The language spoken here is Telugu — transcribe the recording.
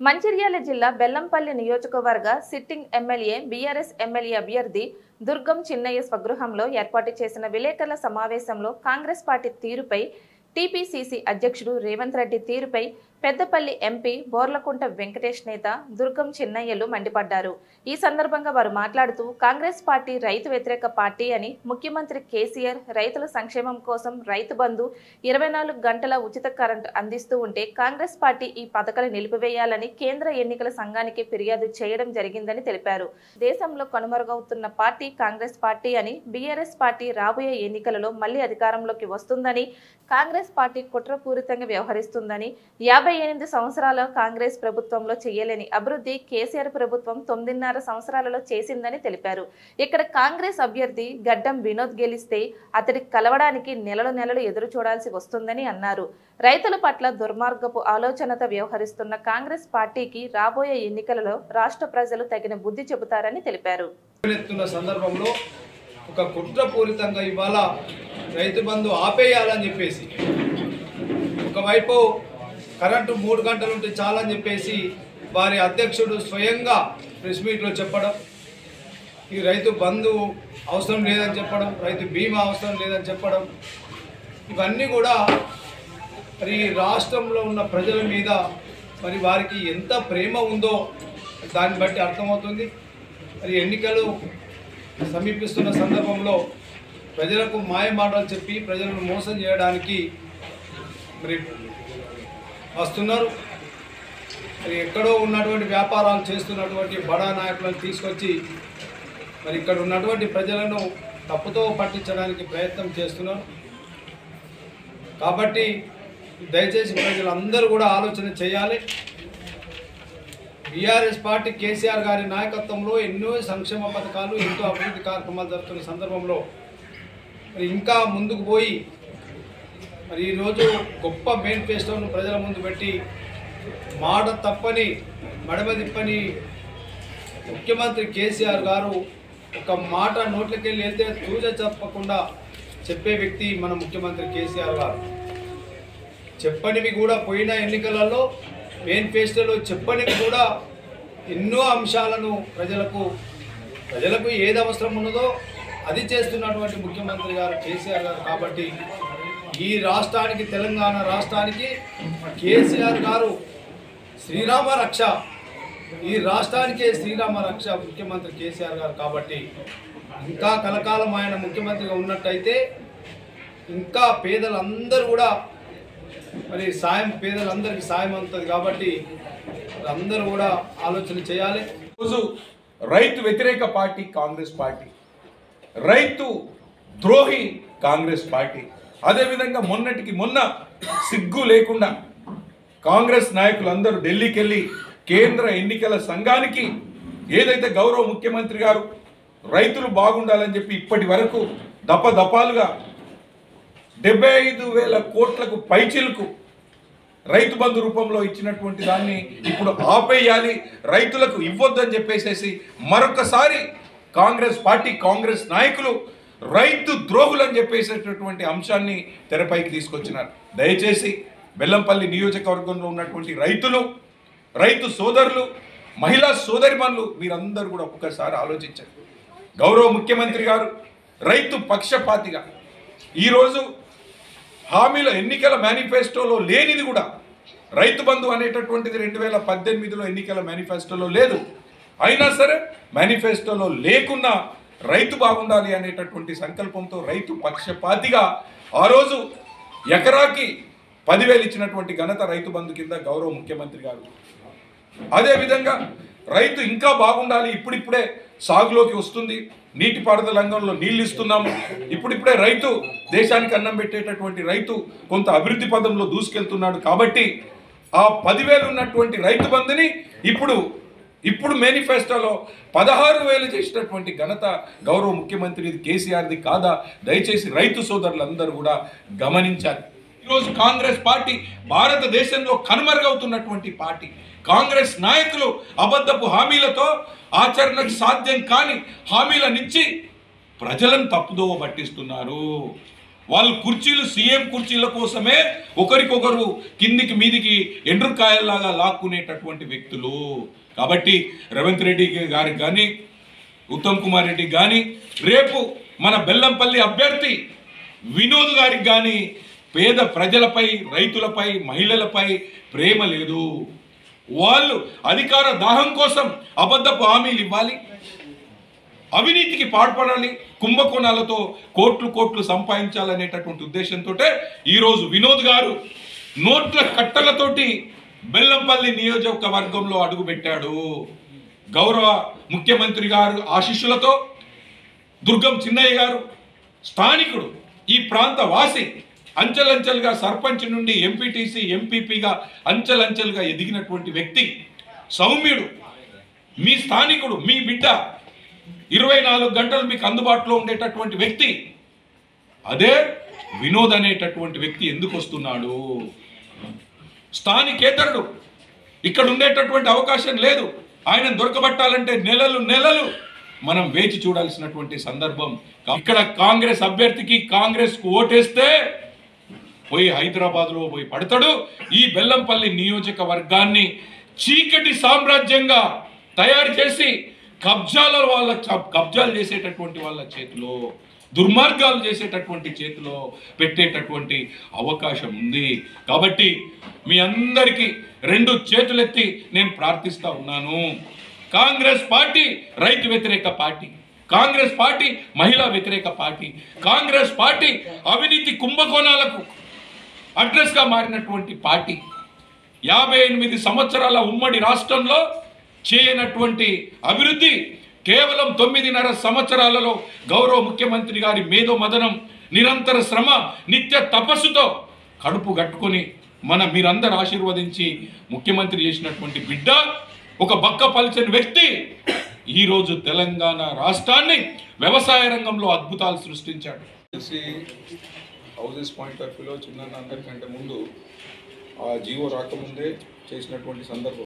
మంచిర్యాల జిల్లా బెల్లంపల్లి నియోజకవర్గ సిట్టింగ్ ఎమ్మెల్యే బీఆర్ఎస్ ఎమ్మెల్యే అభ్యర్థి దుర్గం చిన్నయ్య స్వగృహంలో ఏర్పాటు చేసిన విలేకరుల సమావేశంలో కాంగ్రెస్ పార్టీ తీరుపై టీపీసీసీ అధ్యక్షుడు రేవంత్ రెడ్డి తీరుపై పెద్దపల్లి ఎంపీ బోర్లకుంట వెంకటేష్ నేత దుర్గం చిన్నయ్యలు మండిపడ్డారు ఈ సందర్భంగా వారు మాట్లాడుతూ కాంగ్రెస్ పార్టీ రైతు వ్యతిరేక పార్టీ అని ముఖ్యమంత్రి కేసీఆర్ రైతుల సంక్షేమం కోసం రైతు బంధు ఇరవై నాలుగు గంటల ఉచిత కరెంటు అందిస్తూ ఉంటే కాంగ్రెస్ పార్టీ ఈ పథకాలు నిలిపివేయాలని కేంద్ర ఎన్నికల సంఘానికి ఫిర్యాదు చేయడం జరిగిందని తెలిపారు దేశంలో కనుమరుగవుతున్న పార్టీ కాంగ్రెస్ పార్టీ అని బీఆర్ఎస్ పార్టీ రాబోయే ఎన్నికలలో మళ్లీ అధికారంలోకి వస్తుందని కాంగ్రెస్ పార్టీ కుట్రపూరితంగా వ్యవహరిస్తుందని యాభై ఎనిమిది సంవత్సరాల కాంగ్రెస్ ప్రభుత్వంలో చేయలేని అభివృద్ధి కేసీఆర్ ప్రభుత్వం తొమ్మిదిన్నర సంవత్సరాలలో చేసిందని తెలిపారు ఇక్కడ కాంగ్రెస్ అభ్యర్థి గడ్డం వినోద్ గెలిస్తే అతడికి కలవడానికి నెలలు నెలలు ఎదురు చూడాల్సి వస్తుందని అన్నారు రైతుల పట్ల దుర్మార్గపు ఆలోచనతో వ్యవహరిస్తున్న కాంగ్రెస్ పార్టీకి రాబోయే ఎన్నికలలో రాష్ట్ర ప్రజలు తగిన బుద్ధి చెబుతారని తెలిపారు ఎత్తున్న సందర్భంలో ఒక కుట్రపూరితంగా ఇవాళ రైతు బంధు ఆపేయాలని చెప్పేసి ఒకవైపు కరెంటు మూడు గంటలు ఉంటే చాలని చెప్పేసి వారి అధ్యక్షుడు స్వయంగా ప్రెస్ మీట్లో చెప్పడం ఈ రైతు బంధు అవసరం లేదని చెప్పడం రైతు బీమా అవసరం లేదని చెప్పడం ఇవన్నీ కూడా మరి రాష్ట్రంలో ఉన్న ప్రజల మీద మరి వారికి ఎంత ప్రేమ ఉందో దాన్ని బట్టి అర్థమవుతుంది మరి ఎన్నికలు సమీపిస్తున్న సందర్భంలో ప్రజలకు మాయ మాటలు చెప్పి ప్రజలను మోసం చేయడానికి మరి వస్తున్నారు మరి ఎక్కడో ఉన్నటువంటి వ్యాపారాలు చేస్తున్నటువంటి బడా నాయకులను తీసుకొచ్చి మరి ఇక్కడ ఉన్నటువంటి ప్రజలను తప్పుతో పట్టించడానికి ప్రయత్నం చేస్తున్నారు కాబట్టి దయచేసి ప్రజలందరూ కూడా ఆలోచన చేయాలి బీఆర్ఎస్ పార్టీ కేసీఆర్ గారి నాయకత్వంలో ఎన్నో సంక్షేమ పథకాలు ఎంతో అభివృద్ధి కార్యక్రమాలు జరుగుతున్న సందర్భంలో మరి ఇంకా ముందుకు పోయి మరి ఈరోజు గొప్ప మేనిఫెస్టోను ప్రజల ముందు పెట్టి మాట తప్పని మడమ తిప్పని ముఖ్యమంత్రి కేసీఆర్ గారు ఒక మాట నోట్లకెళ్ళి వెళ్తే తూజ చెప్పకుండా చెప్పే వ్యక్తి మన ముఖ్యమంత్రి కేసీఆర్ గారు చెప్పనివి కూడా పోయిన ఎన్నికలలో మేనిఫెస్టోలో చెప్పనివి కూడా ఎన్నో అంశాలను ప్రజలకు ప్రజలకు ఏది అవసరం ఉన్నదో అది చేస్తున్నటువంటి ముఖ్యమంత్రి గారు కేసీఆర్ గారు కాబట్టి ఈ రాష్ట్రానికి తెలంగాణ రాష్ట్రానికి కేసీఆర్ గారు శ్రీరామ రక్ష ఈ రాష్ట్రానికే శ్రీరామ రక్ష ముఖ్యమంత్రి కేసీఆర్ గారు కాబట్టి ఇంకా కలకాలం ఆయన ముఖ్యమంత్రిగా ఉన్నట్టయితే ఇంకా పేదలందరూ కూడా మరి సాయం పేదలందరికీ సాయం అందుతుంది కాబట్టి అందరూ కూడా ఆలోచన చేయాలి రోజు రైతు వ్యతిరేక పార్టీ కాంగ్రెస్ పార్టీ రైతు ద్రోహి కాంగ్రెస్ పార్టీ అదేవిధంగా మొన్నటికి మొన్న సిగ్గు లేకుండా కాంగ్రెస్ నాయకులందరూ ఢిల్లీకి వెళ్ళి కేంద్ర ఎన్నికల సంఘానికి ఏదైతే గౌరవ ముఖ్యమంత్రి గారు రైతులు బాగుండాలని చెప్పి ఇప్పటి వరకు దపదపాలుగా డెబ్బై ఐదు వేల కోట్లకు పైచిలకు రైతు బంధు రూపంలో ఇచ్చినటువంటి దాన్ని ఇప్పుడు ఆపేయాలి రైతులకు ఇవ్వొద్దని చెప్పేసేసి మరొకసారి కాంగ్రెస్ పార్టీ కాంగ్రెస్ నాయకులు రైతు ద్రోహులని చెప్పేసేటటువంటి అంశాన్ని తెరపైకి తీసుకొచ్చినారు దయచేసి బెల్లంపల్లి నియోజకవర్గంలో ఉన్నటువంటి రైతులు రైతు సోదరులు మహిళా సోదరిమణులు మీరందరూ కూడా ఒక్కసారి ఆలోచించండి గౌరవ ముఖ్యమంత్రి గారు రైతు పక్షపాతిగా ఈరోజు హామీల ఎన్నికల మేనిఫెస్టోలో లేనిది కూడా రైతు బంధు అనేటటువంటిది రెండు వేల పద్దెనిమిదిలో ఎన్నికల మేనిఫెస్టోలో లేదు అయినా సరే మేనిఫెస్టోలో లేకున్నా రైతు బాగుండాలి అనేటటువంటి సంకల్పంతో రైతు పక్షపాతిగా ఆ రోజు ఎకరాకి పదివేలు ఇచ్చినటువంటి ఘనత రైతు బంధు కింద గౌరవ ముఖ్యమంత్రి గారు అదేవిధంగా రైతు ఇంకా బాగుండాలి ఇప్పుడిప్పుడే సాగులోకి వస్తుంది నీటిపారుదల రంగంలో నీళ్ళు ఇస్తున్నాము ఇప్పుడిప్పుడే రైతు దేశానికి అన్నం పెట్టేటటువంటి రైతు కొంత అభివృద్ధి పదంలో దూసుకెళ్తున్నాడు కాబట్టి ఆ పదివేలు ఉన్నటువంటి రైతు బంధుని ఇప్పుడు ఇప్పుడు మేనిఫెస్టోలో పదహారు వేలు చేసినటువంటి ఘనత గౌరవ ముఖ్యమంత్రి కేసీఆర్ది కాదా దయచేసి రైతు సోదరులందరూ కూడా గమనించాలి ఈరోజు కాంగ్రెస్ పార్టీ భారతదేశంలో కనుమరుగవుతున్నటువంటి పార్టీ కాంగ్రెస్ నాయకులు అబద్ధపు హామీలతో ఆచరణకు సాధ్యం కాని హామీలనిచ్చి ప్రజలను తప్పుదోవ పట్టిస్తున్నారు వాళ్ళు కుర్చీలు సీఎం కుర్చీల కోసమే ఒకరికొకరు కిందికి మీదికి ఎండ్రుకాయల్లాగా లాక్కునేటటువంటి వ్యక్తులు కాబట్టి రేవంత్ రెడ్డి గారికి కానీ ఉత్తమ్ కుమార్ రెడ్డి కానీ రేపు మన బెల్లంపల్లి అభ్యర్థి వినోద్ గారికి కానీ పేద ప్రజలపై రైతులపై మహిళలపై ప్రేమ లేదు వాళ్ళు అధికార దాహం కోసం అబద్ధపు హామీలు ఇవ్వాలి అవినీతికి పాల్పడాలి కుంభకోణాలతో కోట్లు కోట్లు సంపాదించాలనేటటువంటి ఉద్దేశంతో ఈరోజు వినోద్ గారు నోట్ల కట్టలతోటి బెల్లంపల్లి నియోజకవర్గంలో అడుగుపెట్టాడు గౌరవ ముఖ్యమంత్రి గారు ఆశీస్సులతో దుర్గం చిన్నయ్య గారు స్థానికుడు ఈ ప్రాంత వాసి అంచెలంచెలుగా సర్పంచ్ నుండి ఎంపీటీసీ ఎంపీపీగా అంచెలంచెలుగా ఎదిగినటువంటి వ్యక్తి సౌమ్యుడు మీ స్థానికుడు మీ బిడ్డ ఇరవై నాలుగు గంటలు మీకు అందుబాటులో ఉండేటటువంటి వ్యక్తి అదే వినోద్ అనేటటువంటి వ్యక్తి ఎందుకు వస్తున్నాడు స్థానికేతరుడు ఇక్కడ ఉండేటటువంటి అవకాశం లేదు ఆయన దొరకబట్టాలంటే నెలలు నెలలు మనం వేచి చూడాల్సినటువంటి సందర్భం ఇక్కడ కాంగ్రెస్ అభ్యర్థికి కాంగ్రెస్ కు ఓటేస్తే పోయి హైదరాబాద్లో పోయి పడతాడు ఈ బెల్లంపల్లి నియోజకవర్గాన్ని చీకటి సామ్రాజ్యంగా తయారు చేసి కబ్జాల వాళ్ళ కబ్జాలు చేసేటటువంటి వాళ్ళ చేతిలో దుర్మార్గాలు చేసేటటువంటి చేతిలో పెట్టేటటువంటి అవకాశం ఉంది కాబట్టి మీ అందరికీ రెండు చేతులెత్తి నేను ప్రార్థిస్తా ఉన్నాను కాంగ్రెస్ పార్టీ రైతు వ్యతిరేక పార్టీ కాంగ్రెస్ పార్టీ మహిళా వ్యతిరేక పార్టీ కాంగ్రెస్ పార్టీ అవినీతి కుంభకోణాలకు అడ్రస్గా మారినటువంటి పార్టీ యాభై ఎనిమిది సంవత్సరాల ఉమ్మడి రాష్ట్రంలో చేయనటువంటి అభివృద్ధి కేవలం తొమ్మిదిన్నర సంవత్సరాలలో గౌరవ ముఖ్యమంత్రి గారి మేధో మదనం నిరంతర శ్రమ నిత్య తపస్సుతో కడుపు కట్టుకొని మన మీరందరూ ఆశీర్వదించి ముఖ్యమంత్రి చేసినటువంటి బిడ్డ ఒక బక్క పలిచని వ్యక్తి ఈరోజు తెలంగాణ రాష్ట్రాన్ని వ్యవసాయ రంగంలో అద్భుతాలు సృష్టించాడు తెలిసి హౌసెస్ పాయింట్ ఆఫ్ వ్యూలో చిన్న అందరికంటే ముందు ఆ జీవో రాకముందే చేసినటువంటి సందర్భం